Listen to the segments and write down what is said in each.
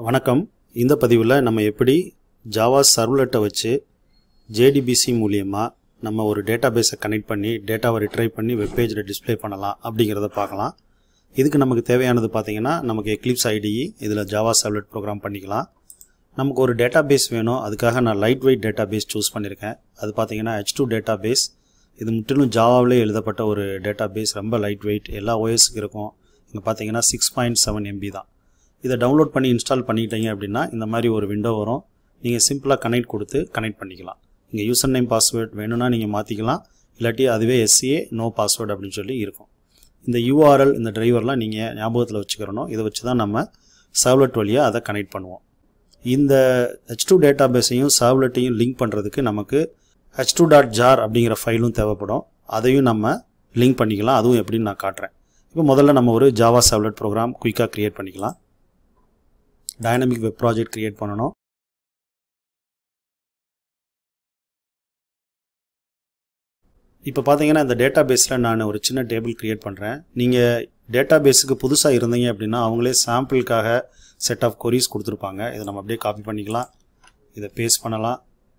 வணக்கம் இந்த பதிவில் நம்ம எப்படி ஜாவா சர்வ்லெட்டை வச்சு ஜேடிபிசி மூலியமாக நம்ம ஒரு டேட்டாபேஸை கனெக்ட் பண்ணி டேட்டாவை ரிட்ரைவ் பண்ணி வெப்பேஜில் டிஸ்ப்ளே பண்ணலாம் அப்படிங்கிறத பார்க்கலாம் இதுக்கு நமக்கு தேவையானது பார்த்தீங்கன்னா நமக்கு எக்லிப்ஸ் ஐடிஇ இதில் ஜாவா சர்வ்லெட் ப்ரோக்ராம் பண்ணிக்கலாம் நமக்கு ஒரு டேட்டாபேஸ் வேணும் அதுக்காக நான் லைட் வெயிட் டேட்டாபேஸ் சூஸ் பண்ணியிருக்கேன் அது பார்த்தீங்கன்னா ஹெச் டூ டேட்டாபேஸ் இது முற்றிலும் ஜாவாவிலே எழுதப்பட்ட ஒரு டேட்டாபேஸ் ரொம்ப லைட் வெயிட் எல்லா ஓஎஸ்க்கு இருக்கும் இங்கே பார்த்தீங்கன்னா சிக்ஸ் பாயிண்ட் செவன் எம்பி தான் இதை டவுன்லோட் பண்ணி இன்ஸ்டால் பண்ணிட்டீங்க அப்படின்னா இந்த மாதிரி ஒரு விண்டோ வரும் நீங்கள் சிம்பிளாக கனெக்ட் கொடுத்து கனெக்ட் பண்ணிக்கலாம் இங்கே யூசர் நேம் பாஸ்வேர்ட் வேணும்னா நீங்கள் மாற்றிக்கலாம் இல்லாட்டி அதுவே எஸ்சிஏ நோ பாஸ்வேர்டு அப்படின்னு சொல்லி இருக்கும் இந்த யூஆர்எல் இந்த டிரைவர்லாம் நீங்கள் ஞாபகத்தில் வச்சுக்கிறணும் இதை வச்சு தான் நம்ம சர்வ்லெட் வழியாக அதை கனெக்ட் பண்ணுவோம் இந்த ஹெச் டூ டேட்டா பேஸையும் சர்வ்லெட்டையும் லிங்க் பண்ணுறதுக்கு நமக்கு ஹெச் டூ டாட் ஜார் அப்படிங்கிற ஃபைலும் தேவைப்படும் அதையும் நம்ம லிங்க் பண்ணிக்கலாம் அதுவும் எப்படின்னு நான் காட்டுறேன் இப்போ முதல்ல நம்ம ஒரு ஜாவா சர்வ்லெட் ப்ரோக்ராம் குயிக்காக க்ரியேட் பண்ணிக்கலாம் டைனமிக் வெப் ப்ராஜெக்ட் க்ரியேட் பண்ணணும் இப்போ பார்த்தீங்கன்னா இந்த டேட்டா பேஸில் நான் ஒரு சின்ன டேபிள் க்ரியேட் பண்ணுறேன் நீங்கள் டேட்டா பேஸுக்கு புதுசாக இருந்தீங்க அப்படின்னா அவங்களே சாம்பிளுக்காக செட் ஆஃப் கொரிஸ் கொடுத்துருப்பாங்க இதை நம்ம அப்படியே காப்பி பண்ணிக்கலாம் இதை பேஸ்ட் பண்ணலாம்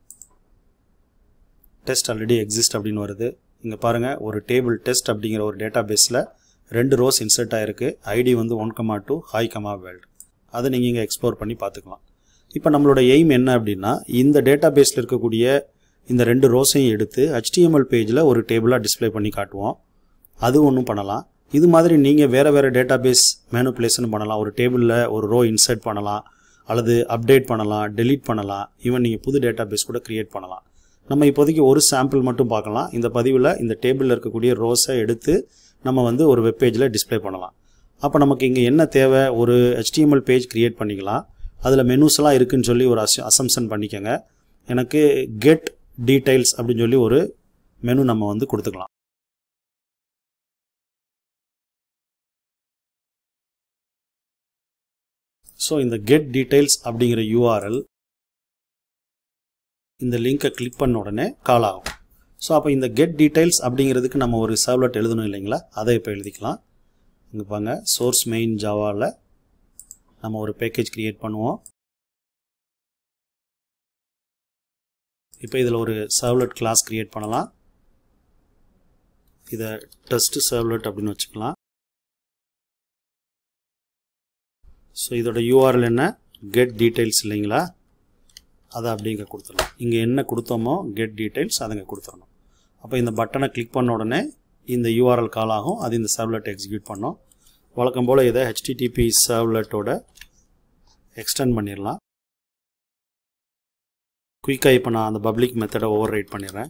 டெஸ்ட் ஆல்ரெடி எக்ஸிஸ்ட் அப்படின்னு வருது இங்கே பாருங்கள் ஒரு டேபிள் டெஸ்ட் அப்படிங்கிற ஒரு டேட்டா பேஸில் ரெண்டு ரோஸ் இன்சர்ட் ஆகிருக்கு ஐடி வந்து one comma two hi comma world அதை நீங்கள் இங்கே எக்ஸ்ப்ளோர் பண்ணி பார்த்துக்கலாம் இப்போ நம்மளோட எய்ம் என்ன அப்படின்னா இந்த டேட்டா பேஸில் இருக்கக்கூடிய இந்த ரெண்டு ரோஸையும் எடுத்து HTML பேஜில் ஒரு டேபிளாக டிஸ்ப்ளே பண்ணி காட்டுவோம் அது ஒன்றும் பண்ணலாம் இது மாதிரி நீங்கள் வேறு வேறு டேட்டா பேஸ் மேனுப்புலேஷன் பண்ணலாம் ஒரு டேபிளில் ஒரு ரோ இன்சர்ட் பண்ணலாம் அல்லது அப்டேட் பண்ணலாம் டெலீட் பண்ணலாம் ஈவன் நீங்கள் புது டேட்டா பேஸ் கூட க்ரியேட் பண்ணலாம் நம்ம இப்போதைக்கு ஒரு சாம்பிள் மட்டும் பார்க்கலாம் இந்த பதிவில் இந்த டேபிளில் இருக்கக்கூடிய ரோஸை எடுத்து நம்ம வந்து ஒரு வெப்பேஜில் டிஸ்ப்ளே பண்ணலாம் அப்போ நமக்கு இங்கே என்ன தேவை ஒரு HTML பேஜ் க்ரியேட் பண்ணிக்கலாம் அதில் மெனூஸ்லாம் இருக்குன்னு சொல்லி ஒரு அஸ் அசம்ஷன் பண்ணிக்கோங்க எனக்கு கெட் டீடைல்ஸ் அப்படின்னு சொல்லி ஒரு மெனு நம்ம வந்து கொடுத்துக்கலாம் ஸோ இந்த கெட் டீடைல்ஸ் அப்படிங்கிற யூஆர்எல் இந்த லிங்கை கிளிக் பண்ண உடனே கால் ஆகும் ஸோ அப்போ இந்த கெட் டீடைல்ஸ் அப்படிங்கிறதுக்கு நம்ம ஒரு சர்வ்லெட் எழுதணும் இல்லைங்களா அதை இப்போ எழுதிக்கலாம் இங்கே பாருங்க சோர்ஸ் மெயின் ஜாவாவில் நம்ம ஒரு பேக்கேஜ் க்ரியேட் பண்ணுவோம் இப்போ இதில் ஒரு சர்வ்லெட் கிளாஸ் க்ரியேட் பண்ணலாம் இதை டெஸ்ட் சர்வ்லெட் அப்படின்னு வச்சுக்கலாம் ஸோ இதோட யூஆர்எல் என்ன கெட் டீடைல்ஸ் இல்லைங்களா அதை அப்படிங்க கொடுத்துடலாம் இங்கே என்ன கொடுத்தோமோ கெட் டீடைல்ஸ் அதுங்க கொடுத்துடணும் அப்போ இந்த பட்டனை கிளிக் பண்ண உடனே இந்த யூஆர்எல் கால் ஆகும் அது இந்த சர்வ்லெட் எக்ஸிக்யூட் பண்ணும் வழக்கம் போல் இதை ஹெச்டிடிபி சர்வ்லெட்டோட எக்ஸ்டெண்ட் பண்ணிடலாம் குயிக்காக இப்போ நான் அந்த பப்ளிக் மெத்தடை ஓவர் ரைட் பண்ணிடுறேன்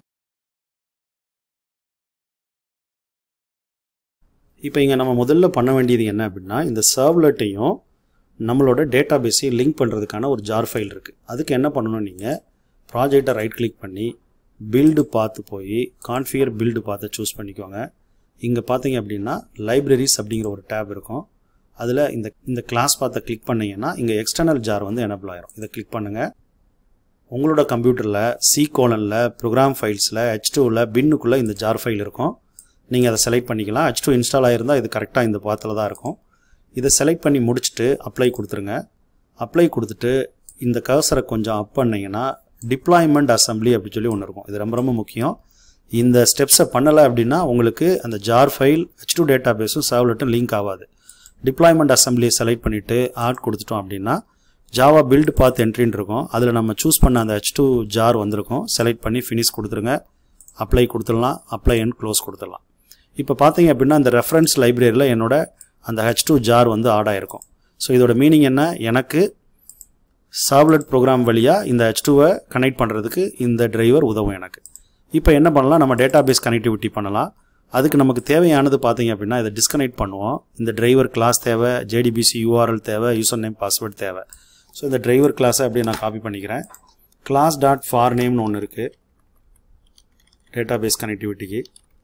இப்போ இங்கே நம்ம முதல்ல பண்ண வேண்டியது என்ன அப்படின்னா இந்த சர்வ்லெட்டையும் நம்மளோட டேட்டா பேஸையும் லிங்க் பண்ணுறதுக்கான ஒரு ஜார் ஃபைல் இருக்குது அதுக்கு என்ன பண்ணணும் நீங்கள் ப்ராஜெக்டை ரைட் கிளிக் பண்ணி பில்டு பார்த்து போய் கான்ஃபிகர் பில்டு பார்த்து சூஸ் பண்ணிக்கோங்க இங்கே பார்த்தீங்க அப்படின்னா லைப்ரரிஸ் அப்படிங்கிற ஒரு டேப் இருக்கும் அதில் இந்த இந்த கிளாஸ் பார்த்த கிளிக் பண்ணிங்கன்னா இங்கே எக்ஸ்டர்னல் ஜார் வந்து எனபிள் ஆயிரும் இதை கிளிக் பண்ணுங்கள் உங்களோட கம்ப்யூட்டரில் சி கோலனில் ப்ரோக்ராம் ஃபைல்ஸில் ஹெச் டூவில் பின்னுக்குள்ளே இந்த ஜார் ஃபைல் இருக்கும் நீங்கள் அதை செலக்ட் பண்ணிக்கலாம் ஹெச் டூ இன்ஸ்டால் ஆகிருந்தால் இது கரெக்டாக இந்த பாத்தில் தான் இருக்கும் இதை செலக்ட் பண்ணி முடிச்சுட்டு அப்ளை கொடுத்துருங்க அப்ளை கொடுத்துட்டு இந்த கர்சரை கொஞ்சம் அப் பண்ணிங்கன்னா டிப்ளாய்மெண்ட் அசம்பிளி அப்படின்னு சொல்லி ஒன்று இருக்கும் இது ரொம்ப ரொம்ப முக்கியம் இந்த ஸ்டெப்ஸை பண்ணலை அப்படின்னா உங்களுக்கு அந்த jar file H two data பேஸும் சர்வ்லெட்டும் லிங்க் ஆகாது டிப்ளாய்மெண்ட் அசம்பிளியை செலக்ட் பண்ணிவிட்டு ஆட் கொடுத்துட்டோம் அப்படின்னா ஜாவா பில்டு பார்த்து என்ட்ரின்னு இருக்கும் அதில் நம்ம சூஸ் பண்ண அந்த ஹெச் டூ ஜார் வந்திருக்கும் செலக்ட் பண்ணி ஃபினிஷ் கொடுத்துருங்க அப்ளை கொடுத்துடலாம் அப்ளை அண்ட் க்ளோஸ் கொடுத்துடலாம் இப்போ பார்த்தீங்க அப்படின்னா இந்த ரெஃபரன்ஸ் லைப்ரரியில் என்னோட அந்த ஹெச் டூ ஜார் வந்து ஆட் ஆயிருக்கும் ஸோ இதோட மீனிங் என்ன எனக்கு சாவ்லெட் ப்ரோக்ராம் வழியாக இந்த ஹெச் டூவை கனெக்ட் பண்ணுறதுக்கு இந்த டிரைவர் உதவும் எனக்கு இப்போ என்ன பண்ணலாம் நம்ம டேட்டா பேஸ் கனெக்டிவிட்டி பண்ணலாம் அதுக்கு நமக்கு தேவையானது பார்த்தீங்க அப்படின்னா இதை டிஸ்கனெக்ட் பண்ணுவோம் இந்த டிரைவர் கிளாஸ் தேவை ஜேடிபிசி யூஆர்எல் தேவை யூசர் நேம் பாஸ்வேர்ட் தேவை ஸோ இந்த டிரைவர் கிளாஸை அப்படியே நான் காப்பி பண்ணிக்கிறேன் கிளாஸ் டாட் ஃபார் நேம்னு ஒன்று இருக்குது டேட்டா பேஸ் கனெக்டிவிட்டிக்கு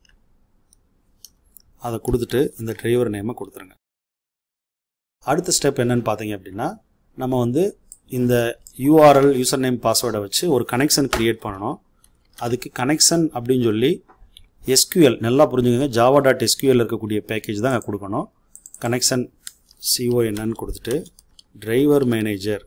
அதை கொடுத்துட்டு இந்த டிரைவர் நேமை கொடுத்துருங்க அடுத்த ஸ்டெப் என்னன்னு பார்த்தீங்க அப்படின்னா நம்ம வந்து இந்த யூஆர்எல் யூசர் நேம் பாஸ்வேர்டை வச்சு ஒரு கனெக்ஷன் க்ரியேட் பண்ணணும் அதுக்கு கனெக்ஷன் அப்படின்னு சொல்லி எஸ்கியூஎல் நல்லா புரிஞ்சுக்கோங்க ஜாவா டாட் எஸ்கியூஎல் இருக்கக்கூடிய பேக்கேஜ் தான் கொடுக்கணும் கனெக்ஷன் சிஓ என்னன்னு கொடுத்துட்டு driver manager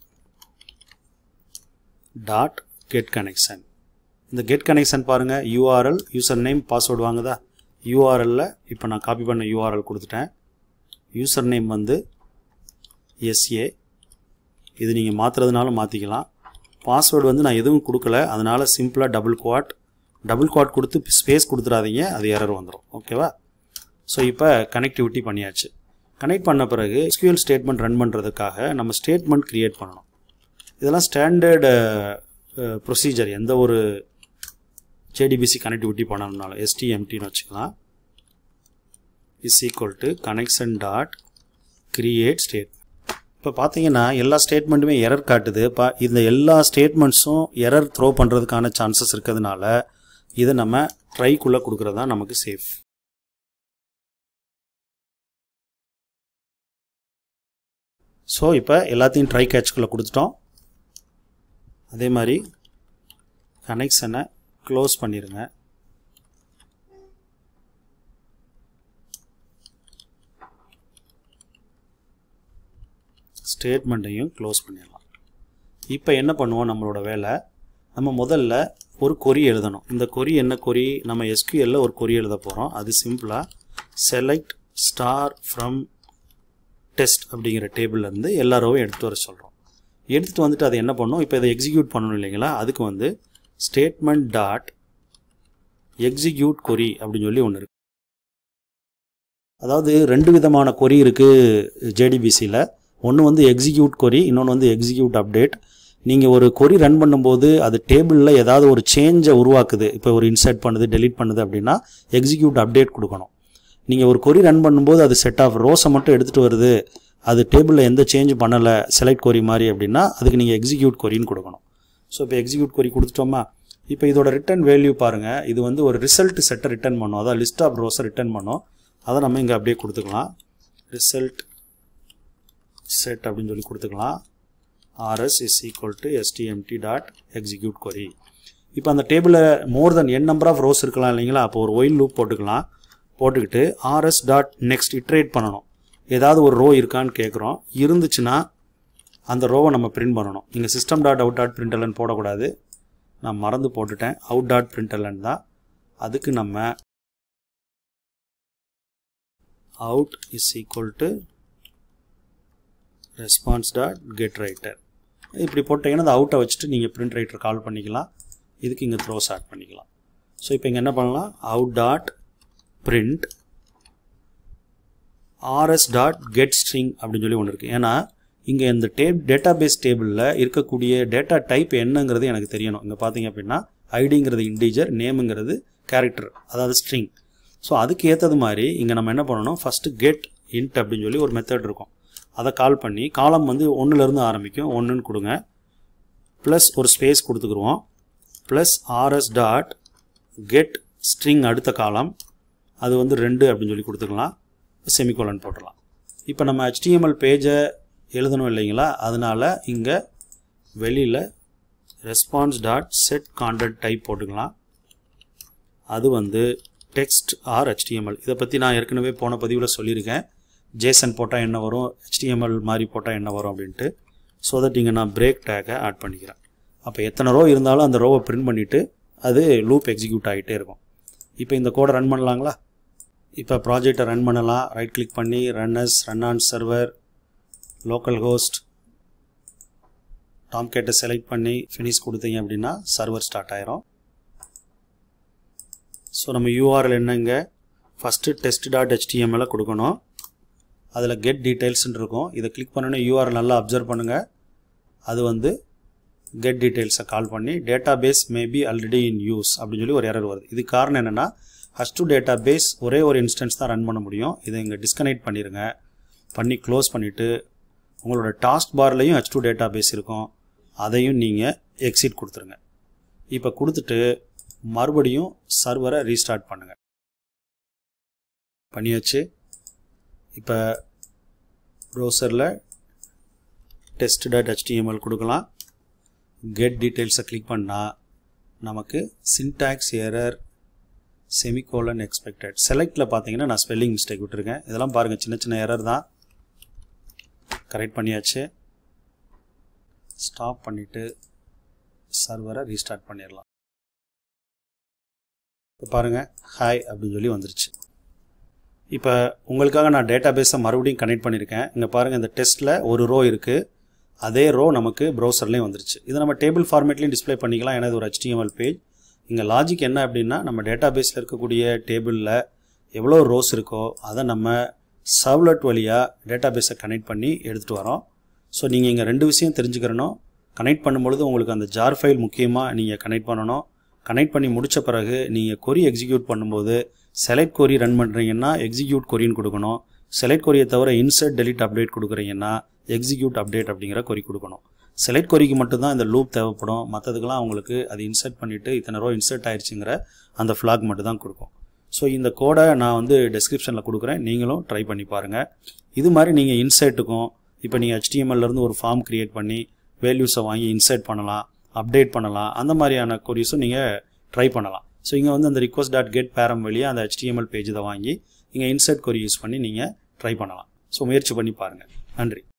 dot get connection இந்த கெட் கனெக்ஷன் பாருங்கள் யூஆர்எல் யூசர் நேம் பாஸ்வேர்டு வாங்குதா யூஆர்எல்ல இப்போ நான் காப்பி பண்ண யூஆர்எல் கொடுத்துட்டேன் யூசர் நேம் வந்து எஸ்ஏ இது நீங்கள் மாற்றுறதுனாலும் மாற்றிக்கலாம் பாஸ்வேர்டு வந்து நான் எதுவும் கொடுக்கல அதனால் சிம்பிளாக டபுள் குவாட் டபுள் குவாட் கொடுத்து ஸ்பேஸ் கொடுத்துடாதீங்க அது எரர் வந்துடும் ஓகேவா ஸோ இப்போ கனெக்டிவிட்டி பண்ணியாச்சு கனெக்ட் பண்ண பிறகு SQL ஸ்டேட்மெண்ட் ரன் பண்ணுறதுக்காக நம்ம ஸ்டேட்மெண்ட் க்ரியேட் பண்ணணும் இதெல்லாம் ஸ்டாண்டர்டு ப்ரொசீஜர் எந்த ஒரு ஜேடிபிசி கனெக்டிவிட்டி பண்ணணும்னாலும் எஸ்டிஎம்டின்னு வச்சுக்கலாம் is equal to connection dot create state இப்போ பார்த்தீங்கன்னா எல்லா ஸ்டேட்மெண்ட்டுமே எரர் காட்டுது இப்போ இந்த எல்லா ஸ்டேட்மெண்ட்ஸும் எரர் த்ரோ பண்ணுறதுக்கான சான்சஸ் இருக்கிறதுனால இதை நம்ம ட்ரைக்குள்ளே கொடுக்குறது தான் நமக்கு சேஃப் ஸோ இப்போ எல்லாத்தையும் ட்ரை கேட்ச்குள்ளே கொடுத்துட்டோம் அதே மாதிரி கனெக்ஷனை க்ளோஸ் பண்ணிடுங்க ஸ்டேட்மெண்ட்டையும் க்ளோஸ் பண்ணிடலாம் இப்போ என்ன பண்ணுவோம் நம்மளோட வேலை நம்ம முதல்ல ஒரு கொரி எழுதணும் இந்த கொரி என்ன கொரி நம்ம எஸ்கியூஎல்ல ஒரு கொரி எழுத போகிறோம் அது சிம்பிளாக செலக்ட் ஸ்டார் ஃப்ரம் டெஸ்ட் அப்படிங்கிற டேபிள்லேருந்து எல்லா ரோவும் எடுத்துகிட்டு வர சொல்கிறோம் எடுத்துகிட்டு வந்துட்டு அதை என்ன பண்ணணும் இப்போ இதை எக்ஸிக்யூட் பண்ணணும் இல்லைங்களா அதுக்கு வந்து ஸ்டேட்மெண்ட் டாட் எக்ஸிக்யூட் கொரி அப்படின்னு சொல்லி ஒன்று இருக்கு அதாவது ரெண்டு விதமான கொரி இருக்குது ஜேடிபிசியில் ஒன்று வந்து எக்ஸிக்யூட் கொரி இன்னொன்று வந்து எக்ஸிக்யூட் அப்டேட் நீங்கள் ஒரு கொரி ரன் பண்ணும்போது அது டேபிளில் ஏதாவது ஒரு சேஞ்சை உருவாக்குது இப்போ ஒரு இன்சர்ட் பண்ணுது டெலீட் பண்ணுது அப்படின்னா எக்ஸிக்யூட் அப்டேட் கொடுக்கணும் நீங்கள் ஒரு கொரி ரன் பண்ணும்போது அது செட் ஆஃப் ரோஸை மட்டும் எடுத்துகிட்டு வருது அது டேபிளில் எந்த சேஞ்ச் பண்ணலை செலக்ட் கொரி மாதிரி அப்படின்னா அதுக்கு நீங்கள் எக்ஸிக்யூட் கொரின்னு கொடுக்கணும் ஸோ இப்போ எக்ஸிக்யூட் கொரி கொடுத்துட்டோமா இப்போ இதோட ரிட்டர்ன் வேல்யூ பாருங்கள் இது வந்து ஒரு ரிசல்ட் செட்டை ரிட்டர்ன் பண்ணும் அதாவது லிஸ்ட் ஆஃப் ரோஸை ரிட்டர்ன் பண்ணும் அதை நம்ம இங்கே அப்படியே கொடுத்துக்கலாம் ரிசல்ட் செட் அப்படின்னு சொல்லி கொடுத்துக்கலாம் RS is equal to STMT dot execute query இப்போ அந்த டேபிளில் more then n number of rows இருக்கலாம் இல்லைங்களா அப்போ ஒரு ஒயில் லூப் போட்டுக்கலாம் போட்டுக்கிட்டு ஆர்எஸ் டாட் நெக்ஸ்ட் இட்ரேட் பண்ணணும் ஏதாவது ஒரு ரோ இருக்கான்னு கேட்குறோம் இருந்துச்சுன்னா அந்த ரோவை நம்ம பிரிண்ட் பண்ணணும் இங்கே system dot out dot println போடக்கூடாது நான் மறந்து போட்டுட்டேன் அவுட் டாட் பிரிண்டலன் தான் அதுக்கு நம்ம out is equal to response dot get writer இப்படி போட்டிங்கன்னா அந்த அவுட்டை வச்சுட்டு நீங்கள் பிரிண்ட் ரைட்டர் கால் பண்ணிக்கலாம் இதுக்கு இங்கே த்ரோஸ் ஆட் பண்ணிக்கலாம் ஸோ இப்போ இங்கே என்ன பண்ணலாம் out dot print RS dot get string அப்படின்னு சொல்லி ஒன்று இருக்குது ஏன்னா இங்கே இந்த டேப் டேட்டா பேஸ் டேபிளில் இருக்கக்கூடிய டேட்டா டைப் என்னங்கிறது எனக்கு தெரியணும் இங்கே பார்த்தீங்க அப்படின்னா ஐடிங்கிறது இண்டீஜர் நேமுங்கிறது கேரக்டர் அதாவது ஸ்ட்ரிங் ஸோ அதுக்கு ஏற்றது மாதிரி இங்கே நம்ம என்ன பண்ணணும் ஃபஸ்ட்டு கெட் இன்ட் அப்படின்னு சொல்லி ஒரு மெத்தட் இருக்கும் அதை கால் பண்ணி காலம் வந்து ஒன்றுலேருந்து ஆரம்பிக்கும் ஒன்றுன்னு கொடுங்க ப்ளஸ் ஒரு ஸ்பேஸ் கொடுத்துக்குருவோம் plus RS dot get string அடுத்த காலம் அது வந்து ரெண்டு அப்படின்னு சொல்லி கொடுத்துக்கலாம் செமிகோலன் போட்டுடலாம் இப்போ நம்ம HTML பேஜை எழுதணும் இல்லைங்களா அதனால் இங்கே வெளியில் response dot set content type போட்டுக்கலாம் அது வந்து டெக்ஸ்ட் ஆர் HTML இதை பற்றி நான் ஏற்கனவே போன பதிவில் சொல்லியிருக்கேன் ஜேசன் போட்டால் என்ன வரும் HTML மாதிரி போட்டால் என்ன வரும் அப்படின்ட்டு ஸோ தட் இங்கே நான் பிரேக் டேக்கை ஆட் பண்ணிக்கிறேன் அப்போ எத்தனை ரோ இருந்தாலும் அந்த ரோவை பிரிண்ட் பண்ணிவிட்டு அது லூப் எக்ஸிக்யூட் ஆகிட்டே இருக்கும் இப்போ இந்த கோடை ரன் பண்ணலாங்களா இப்போ ப்ராஜெக்டை ரன் பண்ணலாம் ரைட் கிளிக் பண்ணி run as run on server localhost Tom கேட்டை செலக்ட் பண்ணி ஃபினிஷ் கொடுத்தீங்க அப்படின்னா சர்வர் ஸ்டார்ட் ஆயிரும் ஸோ நம்ம யூஆர்எல் என்னங்க ஃபஸ்ட்டு டெஸ்ட் டாட் ஹெச்டிஎம்எல்ல கொடுக்கணும் அதில் கெட் டீட்டெயில்ஸ்னு இருக்கும் இதை கிளிக் பண்ணோன்னே யூஆர்எல் நல்லா அப்சர்வ் பண்ணுங்கள் அது வந்து கெட் டீட்டெயில்ஸை கால் பண்ணி database maybe already in use அப்படின்னு சொல்லி ஒரு எரர் வருது இது காரணம் என்னென்னா ஹஸ் டு டேட்டா பேஸ் ஒரே ஒரு இன்ஸ்டன்ஸ் தான் ரன் பண்ண முடியும் இதை இங்கே டிஸ்கனெக்ட் பண்ணிடுங்க பண்ணி க்ளோஸ் பண்ணிவிட்டு உங்களோட டாஸ்க் பார்லையும் ஹச் டூ டேட்டா பேஸ் இருக்கும் அதையும் நீங்கள் எக்ஸிட் கொடுத்துருங்க இப்போ கொடுத்துட்டு மறுபடியும் சர்வரை ரீஸ்டார்ட் பண்ணுங்கள் பண்ணியாச்சு இப்போ ப்ரௌசரில் டெஸ்ட் டாட் ஹெச்டிஎம்எல் கொடுக்கலாம் கெட் டீட்டெயில்ஸை கிளிக் பண்ணால் நமக்கு சின்டாக்ஸ் எரர் செமிகோலன் எக்ஸ்பெக்டட் செலக்டில் பார்த்தீங்கன்னா நான் ஸ்பெல்லிங் மிஸ்டேக் விட்டுருக்கேன் இதெல்லாம் பாருங்கள் சின்ன சின்ன எரர் தான் கரெக்ட் பண்ணியாச்சு ஸ்டாப் பண்ணிவிட்டு சர்வரை ரீஸ்டார்ட் பண்ணிடலாம் இப்போ பாருங்கள் ஹாய் அப்படின்னு சொல்லி வந்துருச்சு இப்போ உங்களுக்காக நான் டேட்டா பேஸை மறுபடியும் கனெக்ட் பண்ணியிருக்கேன் இங்கே பாருங்கள் இந்த டெஸ்ட்டில் ஒரு ரோ இருக்குது அதே ரோ நமக்கு ப்ரௌசர்லேயும் வந்துருச்சு இதை நம்ம டேபிள் ஃபார்மேட்லேயும் டிஸ்ப்ளே பண்ணிக்கலாம் ஏன்னா இது ஒரு HTML பேஜ் இங்கே லாஜிக் என்ன அப்படின்னா நம்ம டேட்டா பேஸில் இருக்கக்கூடிய டேபிளில் எவ்வளோ ரோஸ் இருக்கோ அதை நம்ம சர்வ்லெட் வழியாக டேட்டா பேஸை கனெக்ட் பண்ணி எடுத்துகிட்டு வரோம் ஸோ நீங்கள் இங்கே ரெண்டு விஷயம் தெரிஞ்சுக்கிறணும் கனெக்ட் பண்ணும்பொழுது உங்களுக்கு அந்த ஜார் ஃபைல் முக்கியமாக நீங்கள் கனெக்ட் பண்ணணும் கனெக்ட் பண்ணி முடித்த பிறகு நீங்கள் கொரி எக்ஸிக்யூட் பண்ணும்போது செலக்ட் கொரி ரன் பண்ணுறீங்கன்னா எக்ஸிக்யூட் கொரின்னு கொடுக்கணும் செலக்ட் கொரியை தவிர இன்சர்ட் டெலிட் அப்டேட் கொடுக்குறீங்கன்னா எக்ஸிக்யூட் அப்டேட் அப்படிங்கிற கொரி கொடுக்கணும் செலக்ட் கொரிக்கு மட்டும்தான் இந்த லூப் தேவைப்படும் மற்றதுக்கெல்லாம் உங்களுக்கு அது இன்சர்ட் பண்ணிவிட்டு இத்தனை ரூபா இன்சர்ட் ஆயிடுச்சுங்கிற அந்த ஃப்ளாக் மட்டும் தான் கொடுக்கும் ஸோ இந்த கோடை நான் வந்து டெஸ்கிரிப்ஷனில் கொடுக்குறேன் நீங்களும் ட்ரை பண்ணி பாருங்கள் இது மாதிரி நீங்கள் இன்சர்ட்டுக்கும் இப்போ நீங்கள் ஹெச்டிஎம்எல்லேருந்து ஒரு ஃபார்ம் க்ரியேட் பண்ணி வேல்யூஸை வாங்கி இன்சர்ட் பண்ணலாம் அப்டேட் பண்ணலாம் அந்த மாதிரியான கொரிஸும் நீங்கள் ட்ரை பண்ணலாம் ஸோ இங்கே வந்து அந்த ரிக்வஸ்ட் டாட் கெட் பேரம் வழியாக அந்த HTML பேஜ் இதை வாங்கி இங்கே இன்சர்ட் கொரி யூஸ் பண்ணி நீங்கள் ட்ரை பண்ணலாம் ஸோ முயற்சி பண்ணி பாருங்கள் நன்றி